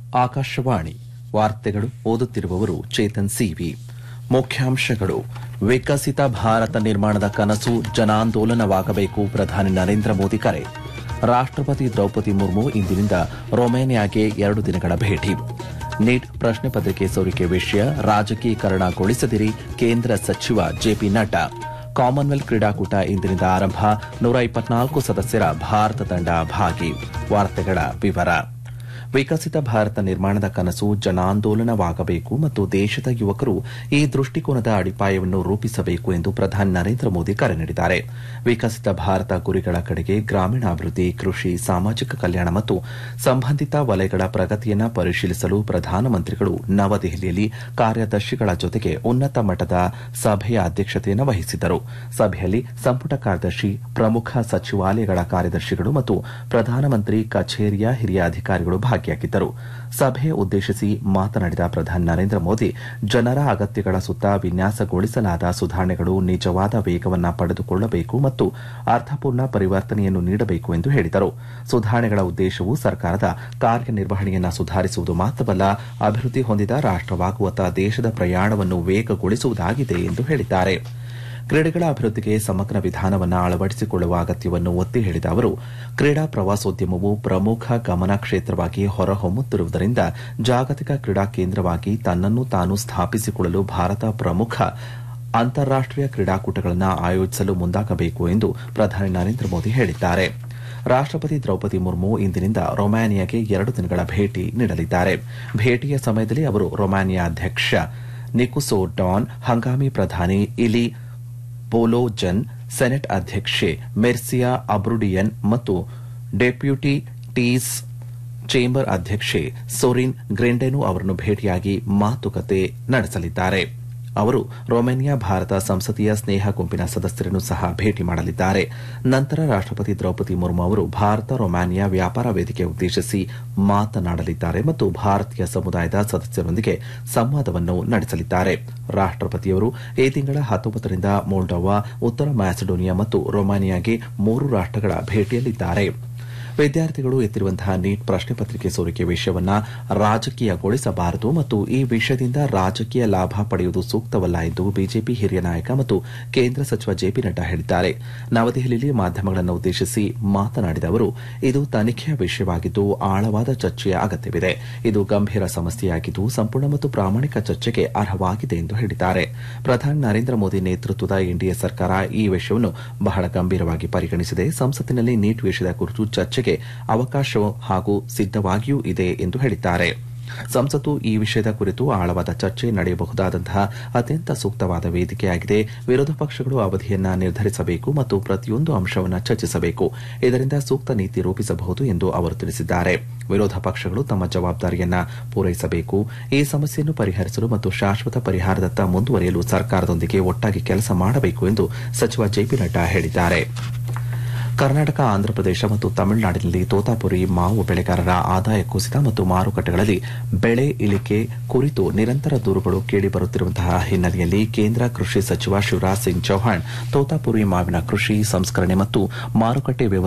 ಆಕಾಶವಾಣಿ ವಾರ್ತೆಗಳು ಓದುತ್ತಿರುವವರು ಚೇತನ್ ಸಿವಿ ಮುಖ್ಯಾಂಶಗಳು ವಿಕಸಿತ ಭಾರತ ನಿರ್ಮಾಣದ ಕನಸು ಜನಾಂದೋಲನವಾಗಬೇಕು ಪ್ರಧಾನಿ ನರೇಂದ್ರ ಮೋದಿ ಕರೆ ರಾಷ್ಟಪತಿ ದ್ರೌಪದಿ ಮುರ್ಮು ಇಂದಿನಿಂದ ರೊಮೇನಿಯಾಗೆ ಎರಡು ದಿನಗಳ ಭೇಟಿ ನೀಟ್ ಪ್ರಶ್ನೆ ಪತ್ರಿಕೆ ಸೋರಿಕೆ ವಿಷಯ ರಾಜಕೀಕರಣಗೊಳಿಸದಿರಿ ಕೇಂದ್ರ ಸಚಿವ ಜೆಪಿ ನಡ್ಡಾ ಕಾಮನ್ವೆಲ್ತ್ ಕ್ರೀಡಾಕೂಟ ಇಂದಿನಿಂದ ಆರಂಭ ನೂರ ಇಪ್ಪತ್ನಾಲ್ಕು ಸದಸ್ಯರ ಭಾರತ ತಂಡ ಭಾಗಿ ವಾರ್ತೆಗಳ ವಿವರ ವಿಕಸಿತ ಭಾರತ ನಿರ್ಮಾಣದ ಕನಸು ಜನಾಂದೋಲನವಾಗಬೇಕು ಮತ್ತು ದೇಶದ ಯುವಕರು ಈ ದೃಷ್ಟಿಕೋನದ ಅಡಿಪಾಯವನ್ನು ರೂಪಿಸಬೇಕು ಎಂದು ಪ್ರಧಾನಿ ನರೇಂದ್ರ ಮೋದಿ ಕರೆ ನೀಡಿದ್ದಾರೆ ವಿಕಸಿತ ಭಾರತ ಗುರಿಗಳ ಕಡೆಗೆ ಗ್ರಾಮೀಣಾಭಿವೃದ್ಧಿ ಕೃಷಿ ಸಾಮಾಜಿಕ ಕಲ್ಯಾಣ ಮತ್ತು ಸಂಬಂಧಿತ ವಲಯಗಳ ಪ್ರಗತಿಯನ್ನು ಪರಿಶೀಲಿಸಲು ಪ್ರಧಾನಮಂತ್ರಿಗಳು ನವದೆಹಲಿಯಲ್ಲಿ ಕಾರ್ಯದರ್ಶಿಗಳ ಜೊತೆಗೆ ಉನ್ನತ ಮಟ್ಟದ ಸಭೆಯ ಅಧ್ಯಕ್ಷತೆಯನ್ನು ವಹಿಸಿದ್ದರು ಸಭೆಯಲ್ಲಿ ಸಂಪುಟ ಕಾರ್ಯದರ್ಶಿ ಪ್ರಮುಖ ಸಚಿವಾಲಯಗಳ ಕಾರ್ಯದರ್ಶಿಗಳು ಮತ್ತು ಪ್ರಧಾನಮಂತ್ರಿ ಕಚೇರಿಯ ಹಿರಿಯ ಅಧಿಕಾರಿಗಳು ಭಾಗಿಯಾಗಿದ್ದರು ಸಭೆ ಉದ್ದೇಶಿಸಿ ಮಾತನಾಡಿದ ಪ್ರಧಾನಿ ನರೇಂದ್ರ ಮೋದಿ ಜನರ ಅಗತ್ಯಗಳ ಸುತ್ತ ವಿನ್ಯಾಸಗೊಳಿಸಲಾದ ಸುಧಾರಣೆಗಳು ನಿಜವಾದ ವೇಗವನ್ನು ಪಡೆದುಕೊಳ್ಳಬೇಕು ಮತ್ತು ಅರ್ಥಪೂರ್ಣ ಪರಿವರ್ತನೆಯನ್ನು ನೀಡಬೇಕು ಎಂದು ಹೇಳಿದರು ಸುಧಾರಣೆಗಳ ಉದ್ದೇಶವು ಸರ್ಕಾರದ ಕಾರ್ಯನಿರ್ವಹಣೆಯನ್ನು ಸುಧಾರಿಸುವುದು ಮಾತ್ರವಲ್ಲ ಅಭಿವೃದ್ಧಿ ಹೊಂದಿದ ರಾಷ್ಟವಾಗುವತ್ತ ದೇಶದ ಪ್ರಯಾಣವನ್ನು ವೇಗಗೊಳಿಸುವುದಾಗಿದೆ ಎಂದು ಹೇಳಿದ್ದಾರೆ ಕ್ರೀಡೆಗಳ ಅಭಿವೃದ್ಧಿಗೆ ಸಮಗ್ರ ವಿಧಾನವನ್ನು ಅಳವಡಿಸಿಕೊಳ್ಳುವ ಅಗತ್ಯವನ್ನು ಒತ್ತಿ ಹೇಳಿದ ಅವರು ಕ್ರೀಡಾ ಪ್ರವಾಸೋದ್ಯಮವು ಪ್ರಮುಖ ಗಮನ ಕ್ಷೇತ್ರವಾಗಿ ಹೊರಹೊಮ್ಮುತ್ತಿರುವುದರಿಂದ ಜಾಗತಿಕ ಕ್ರೀಡಾ ಕೇಂದ್ರವಾಗಿ ತನ್ನನ್ನು ತಾನು ಸ್ಥಾಪಿಸಿಕೊಳ್ಳಲು ಭಾರತ ಪ್ರಮುಖ ಅಂತಾರಾಷ್ಟೀಯ ಕ್ರೀಡಾಕೂಟಗಳನ್ನು ಆಯೋಜಿಸಲು ಮುಂದಾಗಬೇಕು ಎಂದು ಪ್ರಧಾನಿ ನರೇಂದ್ರ ಮೋದಿ ಹೇಳಿದ್ದಾರೆ ರಾಷ್ಟಪತಿ ದ್ರೌಪದಿ ಮುರ್ಮು ಇಂದಿನಿಂದ ರೊಮ್ಯಾನಿಯಾಗೆ ಎರಡು ದಿನಗಳ ಭೇಟಿ ನೀಡಲಿದ್ದಾರೆ ಭೇಟಿಯ ಸಮಯದಲ್ಲಿ ಅವರು ರೊಮ್ಯಾನಿಯಾ ಅಧ್ಯಕ್ಷ ನಿಕುಸೋ ಡಾನ್ ಹಂಗಾಮಿ ಪ್ರಧಾನಿ ಇಲಿ ಬೋಲೋಜನ್ ಸೆನೆಟ್ ಅಧ್ಯಕ್ಷೆ ಮೆರ್ಸಿಯಾ ಅಬ್ರುಡಿಯನ್ ಮತ್ತು ಡೆಪ್ಯೂಟಿ ಟೀಸ್ ಚೇಂಬರ್ ಅಧ್ಯಕ್ಷೆ ಸೊರಿನ್ ಗ್ರೆಂಡೆನು ಅವರನ್ನು ಭೇಟಿಯಾಗಿ ಮಾತುಕತೆ ನಡೆಸಲಿದ್ದಾರೆ ಅವರು ರೊಮೇನಿಯಾ ಭಾರತ ಸಂಸದೀಯ ಸ್ನೇಹ ಗುಂಪಿನ ಸದಸ್ಯರನ್ನು ಸಹ ಭೇಟಿ ಮಾಡಲಿದ್ದಾರೆ ನಂತರ ರಾಷ್ಟಪತಿ ದ್ರೌಪದಿ ಮುರ್ಮು ಅವರು ಭಾರತ ರೊಮ್ಯಾನಿಯಾ ವ್ಯಾಪಾರ ವೇದಿಕೆ ಉದ್ದೇಶಿಸಿ ಮಾತನಾಡಲಿದ್ದಾರೆ ಮತ್ತು ಭಾರತೀಯ ಸಮುದಾಯದ ಸದಸ್ಯರೊಂದಿಗೆ ಸಂವಾದವನ್ನು ನಡೆಸಲಿದ್ದಾರೆ ರಾಷ್ಟಪತಿಯವರು ಈ ತಿಂಗಳ ಹತ್ತೊಂಬತ್ತರಿಂದ ಮೋಲ್ಡೋವಾ ಉತ್ತರ ಮ್ಯಾಸಿಡೋನಿಯಾ ಮತ್ತು ರೊಮಾನಿಯಾಗೆ ಮೂರು ರಾಷ್ಟಗಳ ಭೇಟಿಯಲ್ಲಿದ್ದಾರೆ ವಿದ್ಯಾರ್ಥಿಗಳು ಎತ್ತಿರುವಂತಹ ನೀಟ್ ಪ್ರಶ್ನೆ ಪತ್ರಿಕೆ ಸೋರಿಕೆ ವಿಷಯವನ್ನ ರಾಜಕೀಯಗೊಳಿಸಬಾರದು ಮತ್ತು ಈ ವಿಷಯದಿಂದ ರಾಜಕೀಯ ಲಾಭ ಪಡೆಯುವುದು ಸೂಕ್ತವಲ್ಲ ಎಂದು ಬಿಜೆಪಿ ಹಿರಿಯ ನಾಯಕ ಮತ್ತು ಕೇಂದ್ರ ಸಚಿವ ಜೆಪಿ ನಡ್ಡಾ ಹೇಳಿದ್ದಾರೆ ನವದೆಹಲಿಯಲ್ಲಿ ಮಾಧ್ಯಮಗಳನ್ನು ಉದ್ದೇಶಿಸಿ ಮಾತನಾಡಿದ ಅವರು ಇದು ತನಿಖೆಯ ವಿಷಯವಾಗಿದ್ದು ಆಳವಾದ ಚರ್ಚೆಯ ಅಗತ್ಯವಿದೆ ಇದು ಗಂಭೀರ ಸಮಸ್ಯೆಯಾಗಿದ್ದು ಸಂಪೂರ್ಣ ಮತ್ತು ಪ್ರಾಮಾಣಿಕ ಚರ್ಚೆಗೆ ಅರ್ಹವಾಗಿದೆ ಎಂದು ಹೇಳಿದ್ದಾರೆ ಪ್ರಧಾನಿ ನರೇಂದ್ರ ಮೋದಿ ನೇತೃತ್ವದ ಎನ್ಡಿಎ ಸರ್ಕಾರ ಈ ವಿಷಯವನ್ನು ಬಹಳ ಗಂಭೀರವಾಗಿ ಪರಿಗಣಿಸಿದೆ ಸಂಸತ್ತಿನಲ್ಲಿ ನೀಟ್ ವಿಷಯದ ಕುರಿತು ಚರ್ಚೆಗೆ ಅವಕಾಶ ಹಾಗೂ ಸಿದ್ದವಾಗಿಯೂ ಇದೆ ಎಂದು ಹೇಳಿದ್ದಾರೆ ಸಂಸತ್ತು ಈ ವಿಷಯದ ಕುರಿತು ಆಳವಾದ ಚರ್ಚೆ ನಡೆಯಬಹುದಾದಂತಹ ಅತ್ಯಂತ ಸೂಕ್ತವಾದ ವೇದಿಕೆಯಾಗಿದೆ ವಿರೋಧ ಪಕ್ಷಗಳು ಅವಧಿಯನ್ನ ನಿರ್ಧರಿಸಬೇಕು ಮತ್ತು ಪ್ರತಿಯೊಂದು ಅಂಶವನ್ನು ಚರ್ಚಿಸಬೇಕು ಇದರಿಂದ ಸೂಕ್ತ ನೀತಿ ರೂಪಿಸಬಹುದು ಎಂದು ಅವರು ತಿಳಿಸಿದ್ದಾರೆ ವಿರೋಧ ಪಕ್ಷಗಳು ತಮ್ಮ ಜವಾಬ್ದಾರಿಯನ್ನ ಪೂರೈಸಬೇಕು ಈ ಸಮಸ್ಯೆಯನ್ನು ಪರಿಹರಿಸಲು ಮತ್ತು ಶಾಶ್ವತ ಪರಿಹಾರದತ್ತ ಮುಂದುವರಿಯಲು ಸರ್ಕಾರದೊಂದಿಗೆ ಒಟ್ಟಾಗಿ ಕೆಲಸ ಮಾಡಬೇಕು ಎಂದು ಸಚಿವ ಜೆಪಿ ನಡ್ಡಾ ಹೇಳಿದ್ದಾರೆ ಕರ್ನಾಟಕ ಆಂಧ್ರಪ್ರದೇಶ ಮತ್ತು ತಮಿಳುನಾಡಿನಲ್ಲಿ ತೋತಾಪುರಿ ಮಾವು ಬೆಳೆಗಾರರ ಆದಾಯ ಕುಸಿತ ಮತ್ತು ಮಾರುಕಟ್ಟೆಗಳಲ್ಲಿ ಬೆಳೆ ಇಳಿಕೆ ಕುರಿತು ನಿರಂತರ ದೂರುಗಳು ಕೇಳಿಬರುತ್ತಿರುವಂತಹ ಹಿನ್ನೆಲೆಯಲ್ಲಿ ಕೇಂದ್ರ ಕೃಷಿ ಸಚಿವ ಶಿವರಾಜ್ ಸಿಂಗ್ ಚೌಹಾಣ್ ತೋತಾಪುರಿ ಮಾವಿನ ಕೃಷಿ ಸಂಸ್ಕರಣೆ ಮತ್ತು ಮಾರುಕಟ್ಟೆ